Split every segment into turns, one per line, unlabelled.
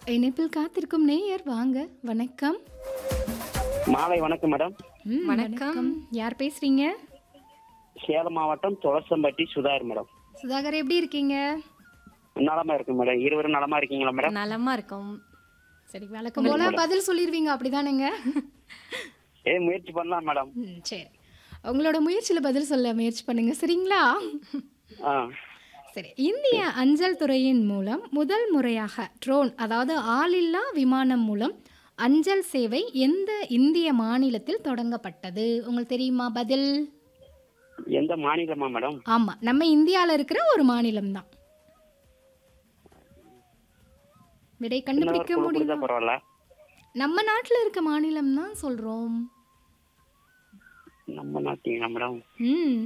இணைப்பில் காத்திருக்கும் நேயர் வாங்க வணக்கம்
மாலை வணக்கம் மேடம்
ம்,
வணக்கம்.
யார் பேசுறீங்க
சேலம் மாவட்டம் துளசம்பட்டி சுதாகர் மேடம்
சுதாகர் எப்படி இருக்கீங்க
நலமா இருக்கு மேடம் இருவரும் நலமா இருக்கீங்களா மேடம்
நலமா இருக்கும்
சரி வழக்கம் போல பதில் சொல்லிடுவீங்க அப்படிதானேங்க
ஏ முயற்சி பண்ணலாம் மேடம்
ம், சரி உங்களோட முயற்சியில பதில் சொல்ல முயற்சி பண்ணுங்க சரிங்களா
ஆ
சரி இந்திய அஞ்சல் துறையின் மூலம் முதல் முறையாக ட்ரோன் அதாவது ஆளில்லா விமானம் மூலம் அஞ்சல் சேவை எந்த இந்திய மாநிலத்தில் தொடங்கப்பட்டது உங்களுக்கு தெரியுமா பதில்
எந்த மாநிலமா மேடம்
ஆமா நம்ம இந்தியால இருக்கிற ஒரு மாநிலம் தான் விடை
இன்னொரு
கண்டுபிடிக்க
குழு கொடுத்தா
முடியுமா
பரவாயில்ல
நம்ம நாட்டுல இருக்க மாநிலம் தான் சொல்றோம்
நம்ம நாட்டிங்களா மேடம்
ம்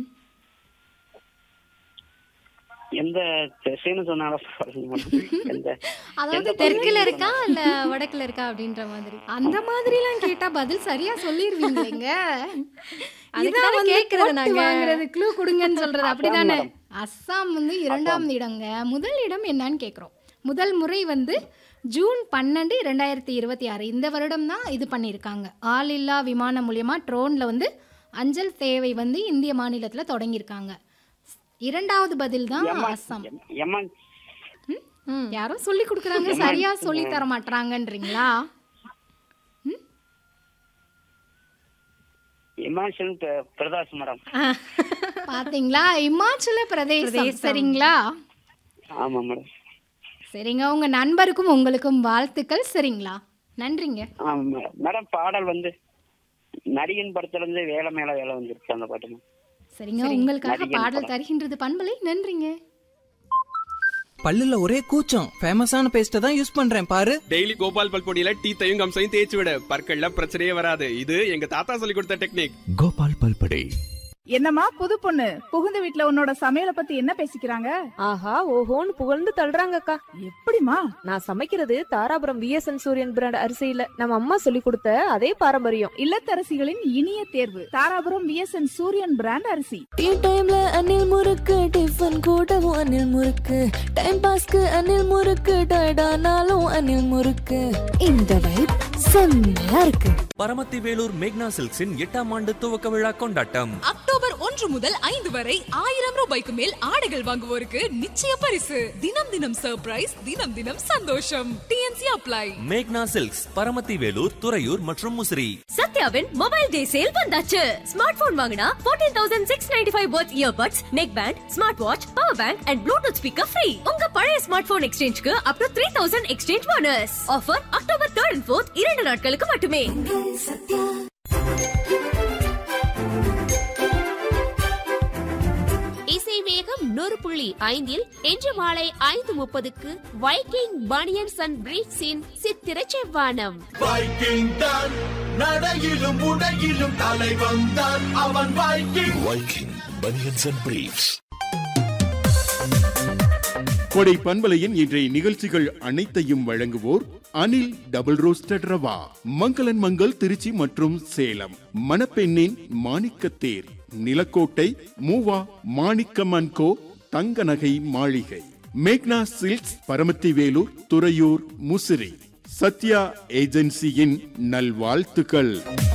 எந்த திசைன்னு சொன்னாலும் பரவாயில்ல மேடம் எந்த
அதாவது
எந்த
தெற்குல இருக்கா இல்ல வடக்குல இருக்கா அப்படின்ற மாதிரி
அந்த மாதிரிலாம் கேட்டா பதில் சரியா சொல்லிருவீங்களேங்க
அதுக்கு
இதான்
தானே
வந்து
கேக்குறது
போட்டு
நாங்க.
வாங்குறது க்ளூ கொடுங்கன்னு சொல்றது அப்படிதானே
மேடம்.
அஸ்ஸாம் வந்து இரண்டாம் இடங்க முதல் இடம் என்னன்னு கேக்குறோம் முதல் முறை வந்து ஜூன் பன்னெண்டு ரெண்டாயிரத்தி இருபத்தி ஆறு இந்த வருடம் தான் இது பண்ணியிருக்காங்க ஆளில்லா விமானம் மூலியமா ட்ரோன்ல வந்து அஞ்சல் சேவை வந்து இந்திய மாநிலத்துல தொடங்கியிருக்காங்க இரண்டாவது பதில் தான் அஸ்ஸாம்
எம்என்
ம்.
யாரோ சொல்லி கொடுக்குறாங்க சரியா சொல்லி தர மாட்டாங்கன்றீங்களா
இமாச்சல் பிர- பிரதேஷ் மேடம்
பாத்தீங்களா இமாச்சல பிரதேசம்
பிரதேசம்.
சரிங்களா
ஆமா மேடம்
சரிங்க உங்க நண்பருக்கும் உங்களுக்கும் வாழ்த்துக்கள் சரிங்களா நன்றிங்க
ஆமா மேடம் மேடம் பாடல் வந்து நடிகன் படத்துல இருந்து வேலை மேல வேலை வந்துருச்சு அந்த பாட்டு மேம்.
சரிங்க உங்களுக்காக
நடிகன்
பாடல்
படம்.
தருகின்றது பண்பலை நன்றிங்க
பல்லுல ஒரே கூச்சம் ஃபேமஸான பேஸ்ட்டை தான் யூஸ் பண்றேன் பாரு
டெய்லி கோபால் பல் பொடியில டீத்தையும் கம்சையும் தேய்ச்சி விட பற்கள்ல பிரச்சனையே வராது இது எங்க தாத்தா சொல்லி கொடுத்த டெக்னிக்
கோபால் பல்படை
என்னம்மா புது பொண்ணு புகுந்த வீட்ல உன்னோட சமையல பத்தி என்ன பேசிக்கிறாங்க
ஆஹா ஓஹோன்னு புகழ்ந்து தள்ளுறாங்கக்கா
எப்படிமா
நான் சமைக்கிறது தாராபுரம் விஎஸ்என் சூரியன் பிராண்ட் அரிசியில நம்ம அம்மா சொல்லி கொடுத்த அதே பாரம்பரியம்
இல்லத்தரசிகளின் இனிய தேர்வு தாராபுரம் விஎஸ்என் சூரியன் பிராண்ட் அரிசி
டீ டைம்ல அணில் முறுக்கு டிஃபன் கூடவும் அணில் முறுக்கு டைம் பாஸ்க்கு அணில் முறுக்கு டயர்டானாலும் அணில் முறுக்கு இந்த வைப் செம்மையா இருக்கு
பரமத்தி வேலூர் மேக்னா சில்க்ஸின் எட்டாம் ஆண்டு துவக்க விழா கொண்டாட்டம்
அக்டோபர் ஒன்று முதல் ஐந்து வரை ஆயிரம் ரூபாய்க்கு மேல் ஆடைகள் வாங்குவோருக்கு நிச்சய பரிசு தினம் தினம் சர்ப்ரைஸ் தினம் தினம் சந்தோஷம் டிஎன்சி அப்ளை
மேக்னா சில்க்ஸ் பரமத்தி வேலூர் துறையூர் மற்றும் முசிறி
சத்யாவின் மொபைல் டே சேல் வந்தாச்சு ஸ்மார்ட் போன் வாங்கினா 14695 தௌசண்ட் சிக்ஸ் நைன்டி ஃபைவ் பர்த் earbuds neck band smart watch power bank and Bluetooth speaker free உங்க பழைய ஸ்மார்ட் போன் எக்ஸ்சேஞ்சுக்கு up to three thousand exchange bonus offer October third and fourth இரண்டு நாட்களுக்கு மட்டுமே
இசை வேகம் நூறு புள்ளி ஐந்தில் இன்று மாலை ஐந்து முப்பதுக்கு வைக்கிங் பனியன்ஸ் அண்ட் பிரீட்ஸின் சித்திர செவ்வானம்
வைக்கிங் தான் நடையிலும் உடையிலும் தலை வந்தான் அவன் Viking Viking banians and briefs
Kodai பண்பலையின் இன்றைய நிகழ்ச்சிகள் அனைத்தையும் வழங்குவோர் அனில் டபுள் ரோஸ்டட் ரவா மங்களன் மங்கள் திருச்சி மற்றும் சேலம் மணப்பெண்ணின் மாணிக்கத்தேர் நிலக்கோட்டை மூவா மாணிக்கமன் கோ தங்க நகை மாளிகை மேக்னா சில்க்ஸ் பரமத்தி வேலூர் துறையூர் முசிறி சத்யா ஏஜென்சியின் நல்வாழ்த்துக்கள்